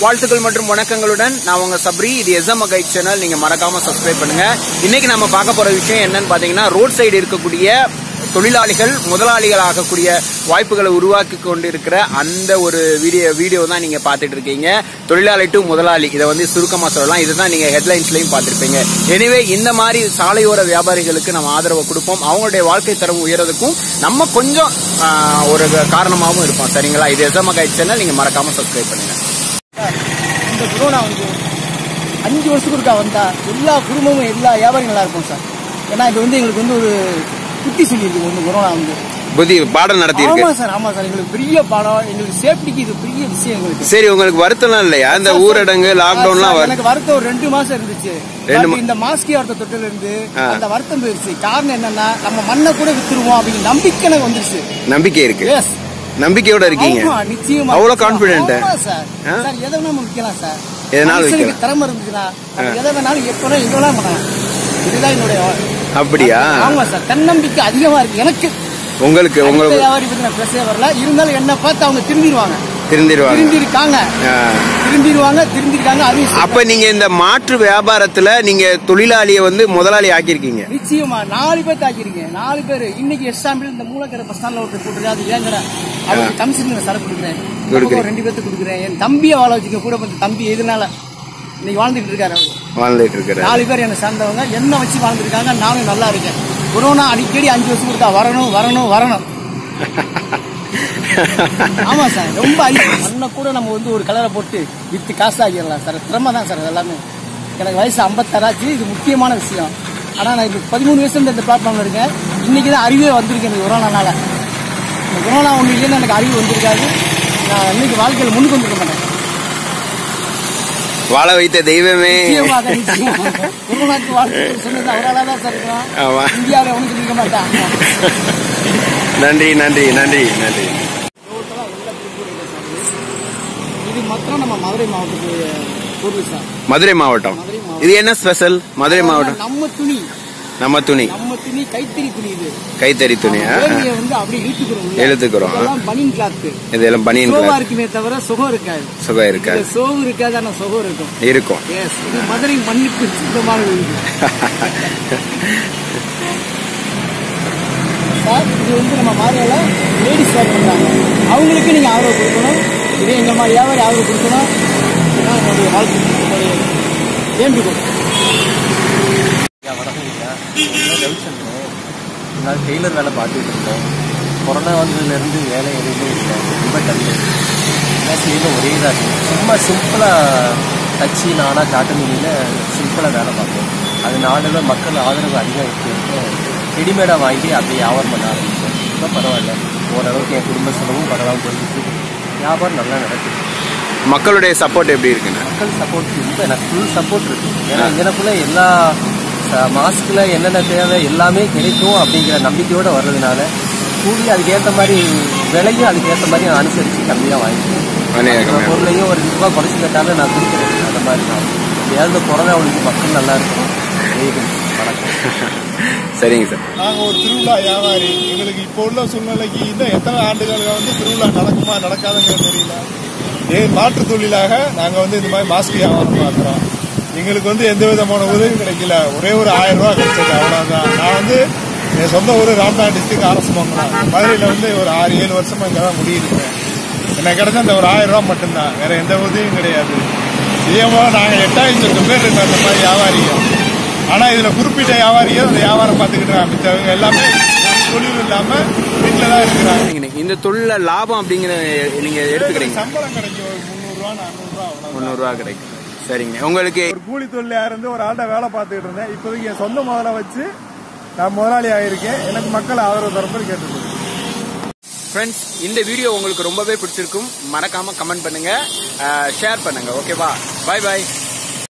வாழ்த்துக்கள் மற்றும் வணக்கங்களுடன் நான் உங்க சப்ரி இது எஸ்எம் கைட் சேனல் நீங்க மறக்காம சப்ஸ்கிரைப் பண்ணுங்க இன்னைக்கு நம்ம பார்க்க போற விஷயம் என்னன்னு பாத்தீங்கன்னா ரோட் சைடு இருக்கக்கூடிய தொழிலாளிகள் முதலாளிகள் ஆகக்கூடிய வாய்ப்புகளை உருவாக்கி கொண்டிருக்கிற அந்த ஒரு வீடியோ வீடியோ தான் நீங்க பார்த்துட்டு இருக்கீங்க தொழிலாளி டு முதலாளி இதை வந்து சுருக்கமா சொல்லலாம் இதுதான் நீங்க ஹெட்லைன்ஸ்லயும் பார்த்திருப்பீங்க எனவே இந்த மாதிரி சாலையோர வியாபாரிகளுக்கு நம்ம ஆதரவு கொடுப்போம் அவங்களுடைய வாழ்க்கை தரம் உயர்றதுக்கும் நம்ம கொஞ்சம் ஆஹ், ஒரு காரணமாகவும் இருப்போம் சரிங்களா இது எஸ்எம் கைட் சேனல் நீங்க மறக்காம சப்ஸ்கிரைப் பண்ணுங்க இந்த கொரோனா வந்து அஞ்சு வருஷத்துக்கு ஒருக்கா வந்தா எல்லா குடும்பமும் எல்லா வியாபாரியும் நல்லா இருக்கும் சார் ஏன்னா இது வந்து எங்களுக்கு வந்து ஒரு குட்டி சொல்லியிருக்கு இந்த கொரோனா வந்து புதி பாடம் நடத்தி ஆமா சார் ஆமா சார் எங்களுக்கு பெரிய பாடம் எங்களுக்கு சேஃப்டிக்கு இது பெரிய விஷயம் எங்களுக்கு சரி உங்களுக்கு வருத்தம்லாம் இல்லையா இந்த ஊரடங்கு லாக்டவுன்லாம் சார், எனக்கு வருத்தம் ஒரு ரெண்டு மாசம் இருந்துச்சு ரெண்டு But மா- இந்த மாஸ்கி வார்த்தை தொட்டில இருந்து ஆ. அந்த வருத்தம் போயிருச்சு காரணம் என்னன்னா நம்ம மண்ணை கூட வித்துருவோம் அப்படிங்கிற நம்பிக்கை எனக்கு வந்துருச்சு நம்பிக்கை இருக்கு எஸ் நம்பிக்கையோட இருக்கீங்க ஆமா நிச்சயமா அவ்வளவு confident? ஆமா சார் ஆ? சார் எதை வேணா நம்ம விற்கலாம் சார் எதனாலும் மனுஷனுக்கு விக்கலாம். திறமை இருந்துச்சுன்னா நம்ம எதை வேணாலும் எப்ப வேணாலும் எங்க வேணாலும் பண்ணலாம் இதுதான் என்னுடைய அப்படியா ஆமா சார் தன்னம்பிக்கை அதிகமா இருக்கு எனக்கு உங்களுக்கு அடுத்த உங்களுக்கு வியாபாரி பத்தி நான் பேசவே வரல இருந்தாலும் என்ன பார்த்து அவங்க திரும்பிடுவாங்க திருந்திருவாங்க திருந்திருக்காங்க ஆ. திரும்பிடுவாங்க திருந்திருக்காங்க அது அப்ப நீங்க இந்த மாற்று வியாபாரத்துல நீங்க தொழிலாளிய வந்து முதலாளி ஆக்கியிருக்கீங்க நிச்சயமா நாலு பேர் தாக்கிருக்கீங்க நாலு பேர் இன்னைக்கு எக்ஸாம்பிள் இந்த மூலக்கரை பஸ் ஸ்டாண்ட்ல ஒருத்தர் போட்டுருக்காரு அது ஏங்கற அவருக்கு கமிஷன் சரக்கு கொடுக்குறேன் இந்த பக்கம் ஒரு ரெண்டு பேர்த்துக்கு கொடுக்குறேன் என் தம்பியை வாழ வச்சுக்க கூட கொஞ்சம் தம்பி எதனால இன்னைக்கு வாழ்ந்துட்டு இருக்காரு அவரு வாழ்ந்துட்டு இருக்கிற நாலு பேர் என்ன சேர்ந்தவங்க என்ன வச்சு வாழ்ந்துருக்காங்க நானும் நல்லா இருக்கேன் கொரோனா அடிக்கடி அஞ்சு வருஷம் கொடுத்தா வரணும் வரணும் வரணும் ஆமா சார் ரொம்ப அதிகம் மண்ணை கூட நம்ம வந்து ஒரு கலரை போட்டு வித்து காசு ஆகிடலாம் சார் திறமை தான் சார் அது எல்லாமே எனக்கு வயசு ஐம்பத்தாறாச்சு இது முக்கியமான விஷயம் ஆனா நான் இது பதிமூணு வயசுல இருந்து இந்த பிளாட்ஃபார்ம்ல இருக்கேன் இன்னைக்கு தான் அறிவே வந்திருக்கு எனக்கு கொரோனானால இந்த கொரோனா ஒன்று இல்லைன்னு எனக்கு அறிவு வந்திருக்காது நான் இன்னைக்கு வாழ்க்கையில் முன்னுக்கு வந்திருக்க மாட்டேன் வாழ வைத்த தெய்வமே நிச்சயமாக நிச்சயமாக கொரோனாக்கு வாழ்க்கை சொன்னது அவரால் தான் சார் இருக்கிறோம் ஆமா இந்தியாவில் ஒன்றும் சொல்லிக்க மாட்டான் நன்றி நன்றி நன்றி நன்றி டோட்டலாக எல்லா திருப்பூரில் சார் இது மாத்திரம் நம்ம மதுரை மாவட்டத்துடைய பொருள் சார் மதுரை மாவட்டம் மதுரை மாவட்டம் இது என்ன ஸ்பெஷல் மதுரை மாவட்டம் நம்ம துணி நம்ம துணி நம்ம துணி கைத்தறி துணி இது கைத்தறி துணி ஆ? வேலையை வந்து அப்படியே இழுத்துக்கிறோம் உள்ள. இழுத்துக்கிறோம். இதெல்லாம் பனின் கிளாத் இதெல்லாம் பனியன் சோவா இருக்குமே தவிர சுகம் இருக்காது சுகம் இருக்காது இதுல சோவு இருக்காது ஆனா சுகம் இருக்கும் இருக்கும் எஸ் இது மதுரை மண்ணுக்கு சுத்தமான வீடு சார் இது வந்து நம்ம மாதிரியால லேடிஸ் வேர் பண்றாங்க அவங்களுக்கு நீங்க ஆதரவு கொடுக்கணும் இதே எங்க மாதிரி வியாபாரி ஆதரவு கொடுக்கணும் இதுதான் என்னுடைய வாழ்க்கை என்னுடைய வேண்டுகோள் ஐயா வணக்கம் ஐயா என்ன ரவிச்சந்திரன் நான் டெய்லர் வேலை பார்த்துட்டு இருந்தேன் கொரோனா வந்ததுலேருந்து வேலை எதுவுமே இல்லை ரொம்ப டல்லு என்ன செய்யணும் ஒரே இதாக இருக்கு சும்மா சிம்பிளாக தச்சு நானாக காட்டு மீனியில் சிம்பிளாக வேலை பார்த்தேன் அதனால தான் மக்கள் ஆதரவு அதிகம் இருக்கு ரெடிமேடாக வாங்கி அப்படியே வியாபாரம் பண்ண ஆரம்பிச்சேன் இப்போ பரவாயில்ல ஓரளவுக்கு என் குடும்ப செலவும் பரவாயில்ல போயிட்டு வியாபாரம் நல்லா நடக்குது மக்களுடைய சப்போர்ட் எப்படி இருக்குண்ணா மக்கள் சப்போர்ட் ரொம்ப எனக்கு ஃபுல் சப்போர்ட் இருக்கு ஏன்னா எனக்குள்ள எல்லா மாஸ்க்ல என்னென்ன தேவை எல்லாமே கிடைக்கும் அப்படிங்கிற நம்பிக்கையோட வர்றதுனால கூலி அதுக்கேற்ற மாதிரி விலையும் அதுக்கேற்ற மாதிரி நான் அனுசரித்து கம்மியாக வாங்கிக்கிறேன் விலையை அந்த கம்மியா. பொருளையும் ஒரு ரூபா குறைச்சி கேட்டாலும் நான் கொடுக்குறேன் அந்த மாதிரி தான் எப்படியாவது இந்த கொரோனா ஒழிஞ்சு மக்கள் நல்லா இருக்கும் ஜெய்ஹிந்த். வணக்கம் சரிங்க சார் நாங்கள் ஒரு திருவிழா வியாபாரி எங்களுக்கு இப்போ உள்ள சூழ்நிலைக்கு இன்னும் எத்தனை ஆண்டுகளுக்கு வந்து திருவிழா நடக்குமா நடக்காதுங்கிறது தெரியல ஏ மாற்றுத் தொழிலாக நாங்கள் வந்து இந்த மாதிரி மாஸ்க் வியாபாரம் பார்க்குறோம் எங்களுக்கு வந்து எந்த விதமான உதவியும் கிடைக்கல ஒரே ஒரு ஆயிரம் ரூபா கிடைச்சது அவ்வளோதான் நான் வந்து என் சொந்த ஊர் ராம்நாத் டிஸ்ட்ரிக்ட் அரசு மங்கலம் மதுரையில் வந்து ஒரு ஆறு ஏழு வருஷமா இங்கே தான் முடியிருக்கேன் எனக்கு கிடைச்ச அந்த ஒரு ஆயிரம் ரூபா மட்டும்தான் வேற எந்த உதவியும் கிடையாது சுயமாக நாங்கள் எட்டாயிரம் சொச்சம் பேர் இருக்கோம் அந்த மாதிரி வியாபாரிகள் ஆனா இதுல குறிப்பிட்ட வியாபாரிகள் அந்த வியாபாரம் பார்த்துக்கிட்டு மிச்சவங்க எல்லாமே தொழில் இல்லாம வீட்டில தான் இருக்கிறாங்க இந்த தொழில லாபம் அப்படிங்கிற நீங்க எடுத்துக்கிறீங்க சம்பளம் கிடைக்கும் ஒரு முந்நூறுரூவா நானூறுரூவா அவ்வளோ முந்நூறு ரூபா கிடைக்கும் சரிங்க உங்களுக்கு ஒரு கூலி தொழிலாக இருந்து ஒரு ஆள்கிட்ட வேலை பார்த்துக்கிட்டு இருந்தேன் இப்போதைக்கு என் சொந்த முதல்ல வச்சு நான் முதலாளி ஆகியிருக்கேன் எனக்கு மக்கள் ஆதரவு தரப்பது கேட்டுக்கொள்கிறேன் ஃப்ரெண்ட்ஸ் இந்த வீடியோ உங்களுக்கு ரொம்பவே பிடிச்சிருக்கும் மறக்காம கமெண்ட் பண்ணுங்க ஷேர் பண்ணுங்க ஓகேவா பை பாய்